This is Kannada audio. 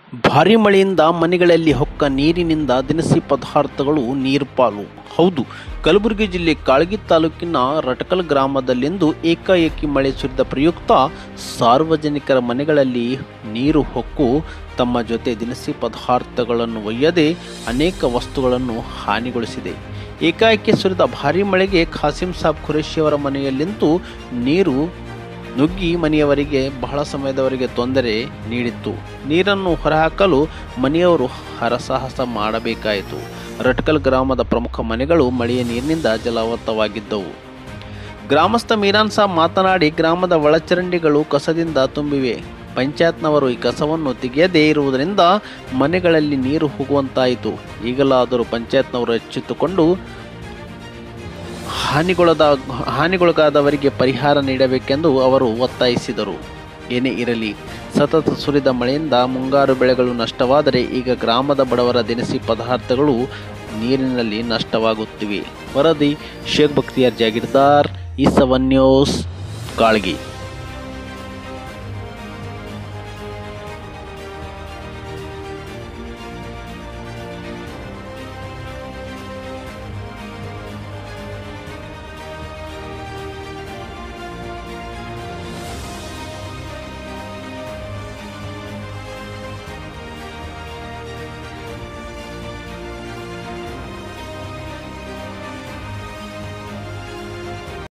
ಭಾರಿ ಮಳೆಯಿಂದ ಮನೆಗಳಲ್ಲಿ ಹೊಕ್ಕ ನೀರಿನಿಂದ ದಿನಸಿ ಪದಾರ್ಥಗಳು ನೀರು ಪಾಲು ಹೌದು ಕಲಬುರಗಿ ಜಿಲ್ಲೆ ಕಾಳಗಿ ತಾಲೂಕಿನ ರಟಕಲ್ ಗ್ರಾಮದಲ್ಲಿಂದು ಏಕಾಏಕಿ ಮಳೆ ಸುರಿದ ಪ್ರಯುಕ್ತ ಸಾರ್ವಜನಿಕರ ಮನೆಗಳಲ್ಲಿ ನೀರು ಹೊಕ್ಕು ತಮ್ಮ ಜೊತೆ ದಿನಸಿ ಪದಾರ್ಥಗಳನ್ನು ಒಯ್ಯದೆ ಅನೇಕ ವಸ್ತುಗಳನ್ನು ಹಾನಿಗೊಳಿಸಿದೆ ಏಕಾಏಕಿ ಸುರಿದ ಭಾರಿ ಮಳೆಗೆ ಖಾಸಿಂ ಸಾಬ್ ಖುರೇಶಿಯವರ ಮನೆಯಲ್ಲಿಂತೂ ನೀರು ನುಗ್ಗಿ ಮನೆಯವರಿಗೆ ಬಹಳ ಸಮಯದವರೆಗೆ ತೊಂದರೆ ನೀಡಿತ್ತು ನೀರನ್ನು ಹೊರಹಾಕಲು ಮನೆಯವರು ಹರಸಾಹಸ ಮಾಡಬೇಕಾಯಿತು ರಟ್ಕಲ್ ಗ್ರಾಮದ ಪ್ರಮುಖ ಮನೆಗಳು ಮಳೆಯ ನೀರಿನಿಂದ ಜಲಾವೃತವಾಗಿದ್ದವು ಗ್ರಾಮಸ್ಥ ಮೀರಾನ್ ಸಾಬ್ ಮಾತನಾಡಿ ಗ್ರಾಮದ ಒಳಚರಂಡಿಗಳು ಕಸದಿಂದ ತುಂಬಿವೆ ಪಂಚಾಯತ್ನವರು ಈ ಕಸವನ್ನು ತೆಗೆಯದೇ ಇರುವುದರಿಂದ ಮನೆಗಳಲ್ಲಿ ನೀರು ಹೋಗುವಂತಾಯಿತು ಈಗಲಾದರೂ ಪಂಚಾಯತ್ನವರು ಎಚ್ಚೆತ್ತುಕೊಂಡು ಹಾನಿಗೊಳದ ಹಾನಿಗೊಳಗಾದವರಿಗೆ ಪರಿಹಾರ ನೀಡಬೇಕೆಂದು ಅವರು ಒತ್ತಾಯಿಸಿದರು ಏನೇ ಇರಲಿ ಸತತ ಸುರಿದ ಮಳೆಯಿಂದ ಮುಂಗಾರು ಬೆಳೆಗಳು ನಷ್ಟವಾದರೆ ಈಗ ಗ್ರಾಮದ ಬಡವರ ದಿನಸಿ ಪದಾರ್ಥಗಳು ನೀರಿನಲ್ಲಿ ನಷ್ಟವಾಗುತ್ತಿವೆ ವರದಿ ಶೇಖ್ ಬಕ್ತಿಯಾರ್ ಜಾಗೀರ್ದಾರ್ ಈ ಸವನ್ ನ್ಯೂಸ್ ಕಾಳ್ಗಿ